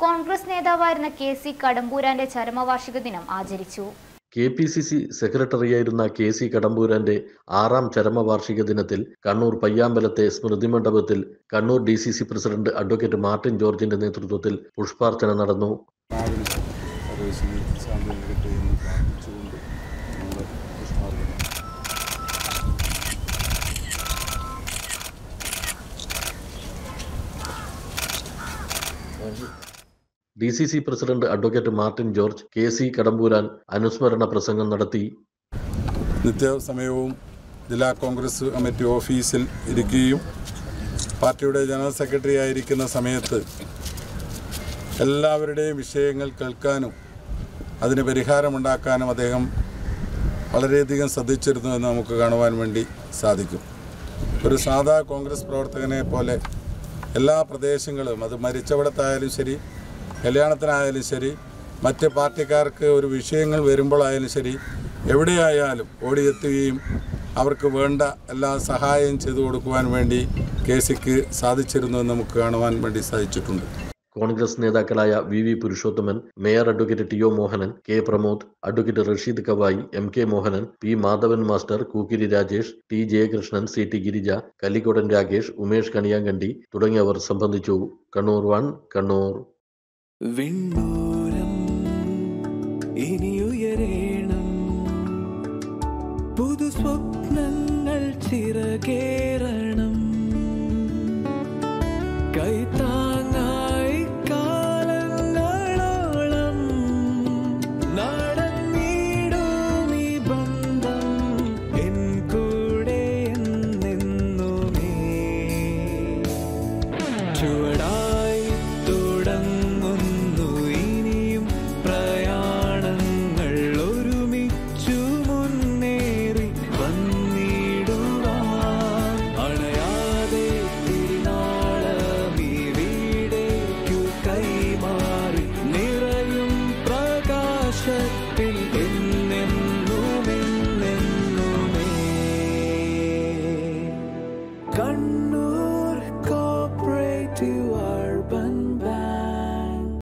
കോൺഗ്രസ് നേതാവായിരുന്ന K C കടമ്പൂരാന്റെ ചരമവാർഷിക ദിനം ആചരിച്ചു കെ പി സി സി സെക്രട്ടറിയായിരുന്ന കെ സി കടമ്പൂരാന്റെ ആറാം ചരമവാർഷിക ദിനത്തിൽ കണ്ണൂർ പയ്യാമ്പലത്തെ സ്മൃതി മണ്ഡപത്തിൽ Kannur D C C president advocate Martin ജോർജിന്റെ നേതൃത്വത്തിൽ പുഷ്പാർച്ചന നടന്നു എല്ലാവരും സർവീസിന് സാന്ത്വനം കിട്ടി എന്ന് പ്രാർത്ഥിച്ചുകൊണ്ട് നമ്മൾ പുഷ്പാർപ്പണം D C C president advocate Martin George K C Kadampooran അനുസ്മരണ പ്രസംഗം നടത്തി നിത്യസമയവും ജില്ലാ കോൺഗ്രസ് കമ്മിറ്റി ഓഫീസിൽ ഇരിക്കുകയും പാർട്ടിയുടെ ജനറൽ സെക്രട്ടറി ആയിരിക്കുന്ന സമയത്ത് എല്ലാവരുടെയും വിഷയങ്ങൾ കേൾക്കാനും അതിന് പരിഹാരമുണ്ടാക്കാനും അദ്ദേഹം വളരെയധികം ശ്രദ്ധിച്ചിരുന്നു എന്ന് നമുക്ക് കാണുവാൻ വേണ്ടി സാധിക്കും ഒരു സാധാ കോൺഗ്രസ് പ്രവർത്തകനെ പോലെ എല്ലാ പ്രദേശങ്ങളും അത് മരിച്ചവിടത്തായാലും ശരി കല്യാണത്തിനായാലും ശരി മറ്റ് പാർട്ടിക്കാർക്ക് ഒരു വിഷയങ്ങൾ വരുമ്പോഴായാലും ശരി എവിടെയായാലും ഓടിയെത്തുകയും അവർക്ക് വേണ്ട എല്ലാ സഹായം ചെയ്തു കൊടുക്കുവാൻ വേണ്ടി കെ സിക്ക് സാധിച്ചിരുന്നു എന്ന് നമുക്ക് കാണുവാൻ വേണ്ടി സാധിച്ചിട്ടുണ്ട് കോൺഗ്രസ് നേതാക്കളായ V V Purushothaman mayor advocate T O Mohanan K Pramod advocate Rasheed Kavayi M K Mohanan P Madhavan master Kookkiri Rajesh T Jayakrishnan C T Girija Kallikodan Rakesh Umesh Kaniyankandi തുടങ്ങിയവർ സംബന്ധിച്ചു കണ്ണൂർ വൺ കണ്ണൂർ വിണ്ണൂരം ഇനിയുയരേണം പുതു സ്വപ്നങ്ങൾ ചിറകേറണം കൈത്താങ്ങായി കാലങ്ങളോളം നടന്നിടും ഈ ബന്ധം എൻ കൂടെ എന്നെന്നുമേ ചുവടായി തുടങ്ങുന്നു ഇനിയും പ്രയാണങ്ങൾ ഒരുമിച്ചു മുന്നേറി വന്നിടുവാൻ അണയാതെ തിരുനാളമീ വീടേക്കു കൈമാറി നിറയും പ്രകാശത്തിൽ എന്നെന്നുമെന്നെന്നുമേ കണ്ണു